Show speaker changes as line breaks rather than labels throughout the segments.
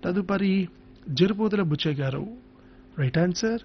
తదుపరి Jarupothula Buchaiah garu right answer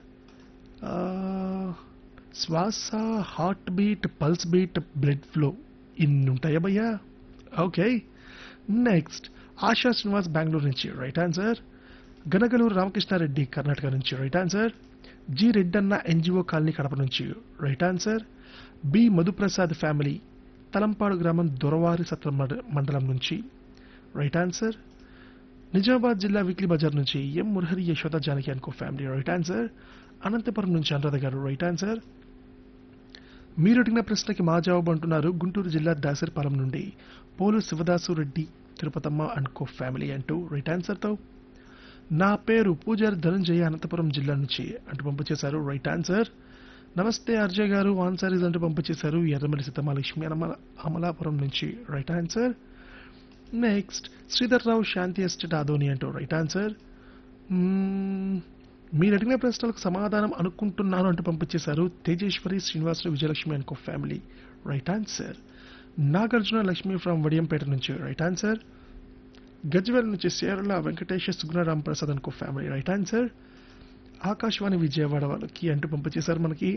శ్వాస heart beat pulse beat blood flow ఇన్ని ఉంటాయా భయ్యా ఓకే నెక్స్ట్ ఆశా శ్రీనివాస్ బెంగళూరు నుంచి రైట్ ఆన్సర్ గనగలూరు రామకృష్ణారెడ్డి కర్ణాటక నుంచి right answer G Reddanna NGO colony Kadapa నుంచి right answer B Madhuprasad family Talampadu గ్రామం దొరవారి సత్ర మండ- మండలం నుంచి రైట్ ఆన్సర్ నిజామాబాద్ జిల్లా వీక్లీ బజార్ నుంచి ఎం మురహరి యశోద జానకి అనుకో ఫ్యామిలీ రైట్ ఆన్సర్ అనంతపురం నుంచి అనురాధ గారు రైట్ ఆన్సర్ మీరు అడిగిన ప్రశ్నకి మా జవాబు అంటున్నారు గుంటూరు జిల్లా దాసరిపాలెం నుండి పోలు శివదాసు రెడ్డి తిరుపతమ్మ అనుకో ఫ్యామిలీ అంటూ రైట్ ఆన్సర్తో నా పేరు పూజారి ధనంజయ అనంతపురం జిల్లా నుంచి అంటూ పంపించేశారు రైట్ ఆన్సర్ నమస్తే అర్జయ్ గారు ఆన్సర్ ఇస్ అంటూ పంపించేశారు ఎర్రమల్లి సీతమాలక్ష్మి అమల అమలాపురం నుంచి right answer next Sridhar Rao Shanti estate Adoni అంటూ రైట్ ఆన్సర్ మ్మ్, మీరు అడిగిన ప్రశ్నలకు సమాధానం అనుకుంటున్నాను అంటూ పంపించేశారు తేజేశ్వరి శ్రీనివాసరావు విజయలక్ష్మి అనుకో family right answer Nagarjuna Lakshmi from Vadiyampeta నుంచి రైట్ ఆన్సర్ గజ్వెల్ నుంచి సేరల వెంకటేశ్వర సుగుణరామ్ ప్రసాద్ అనుకో family right answer Akashvani Vijayawada వాళ్ళకి అంటూ పంపించేశారు మనకి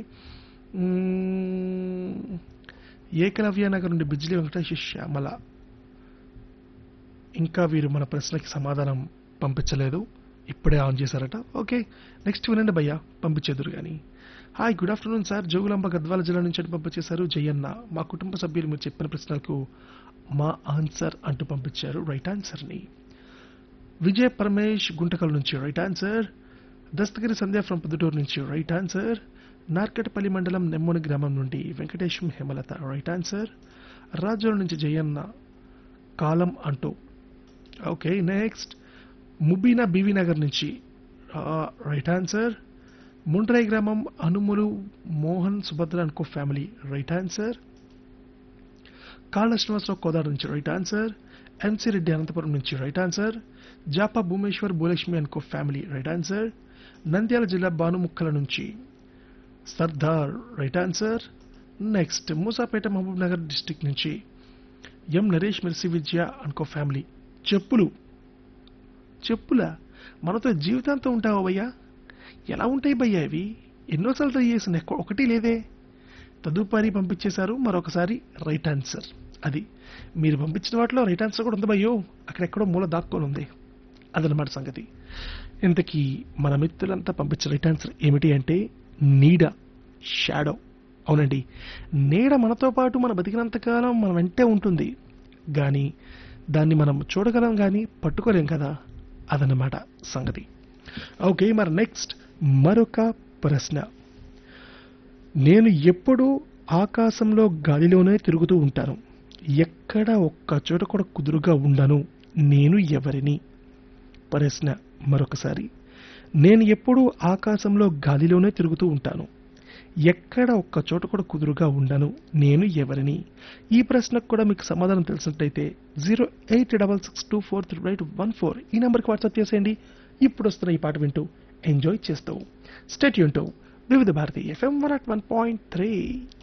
మ్మ్, ఏకలవ్య నగర్ నుండి బిజ్లీ వెంకటేశ్వర శ్యామల ఇంకా వీరు మన ప్రశ్నకి సమాధానం పంపించలేదు ఇప్పుడే ఆన్ చేశారట ఓకే నెక్స్ట్ వినండి భయ్యా పంపించేదురు కానీ hi good afternoon sir Jogulamba Gadwal జిల్లా నుంచి అని పంపించేశారు జయన్న మా కుటుంబ సభ్యులు మీరు చెప్పిన ప్రశ్నలకు మా ఆన్సర్ అంటూ పంపించారు రైట్ ఆన్సర్ని విజయ్ పరమేష్ గుంటకల్ నుంచి right answer Dastagiri Sandhya from Proddatur నుంచి రైట్ ఆన్సర్ నార్కటపల్లి మండలం నెమ్మూని గ్రామం నుండి వెంకటేశం హేమలత రైట్ ఆన్సర్ రాజోల నుంచి జయన్న కాలం అంటూ ఓకే నెక్స్ట్ ముబీనా బీవీ నగర్ నుంచి రైట్ ఆన్సర్ ముండ్రై గ్రామం అనుములు మోహన్ సుభద్ర అనుకో ఫ్యామిలీ రైట్ ఆన్సర్ కాళ్ళ శ్రీనివాసరావు కోదాడ నుంచి right answer MC Reddy Anantapur నుంచి రైట్ ఆన్సర్ జాపా భూమేశ్వర్ భూలక్ష్మి అనుకో ఫ్యామిలీ రైట్ ఆన్సర్ నంద్యాల జిల్లా భానుముక్కల నుంచి Sardar right answer next Musapeta Mahabub Nagar district నుంచి ఎం నరేష్ మెర్సి విద్య అనుకో ఫ్యామిలీ చెప్పులు చెప్పులా మనతో జీవితాంతం ఉంటావా భయ్యా ఎలా ఉంటాయి భయ్యా ఇవి ఎన్నోసార్లు ట్రై చేసిన ఎక్క- ఒకటి లేదే తదుపరి పంపించేశారు మరొకసారి రైట్ ఆన్సర్ అది మీరు పంపించిన వాటిలో రైట్ ఆన్సర్ కూడా ఉంది భయ్యో అక్కడెక్కడో మూల దాక్కొని ఉంది అదనమాట సంగతి ఇంతకీ మన మిత్రులంతా పంపించిన రైట్ ఆన్సర్ ఏమిటి అంటే నీడ షాడో అవునండి నీడ మనతో పాటు మన బతికినంతకాలం మన వెంటే ఉంటుంది కానీ దాన్ని మనం చూడగలం కానీ పట్టుకోలేం కదా అదన్నమాట సంగతి ఓకే మరి నెక్స్ట్ మరొక ప్రశ్న నేను ఎప్పుడూ ఆకాశంలో గాలిలోనే తిరుగుతూ ఉంటాను ఎక్కడ ఒక్క చోట కూడా కుదురుగా ఉండను నేను ఎవరిని ప్రశ్న మరొకసారి నేను ఎప్పుడూ ఆకాశంలో గాలిలోనే తిరుగుతూ ఉంటాను ఎక్కడ ఒక్క చోట కూడా కుదురుగా ఉండను నేను ఎవరిని ఈ ప్రశ్నకు కూడా మీకు సమాధానం తెలిసినట్టయితే zero eight double six two four three eight one four ఈ నెంబర్కి వాట్సాప్ చేసేయండి ఇప్పుడు వస్తున్న ఈ పాట వింటూ ఎంజాయ్ చేస్తూ స్టేట్ యూంటూ Vividh Bharati FM one at one point three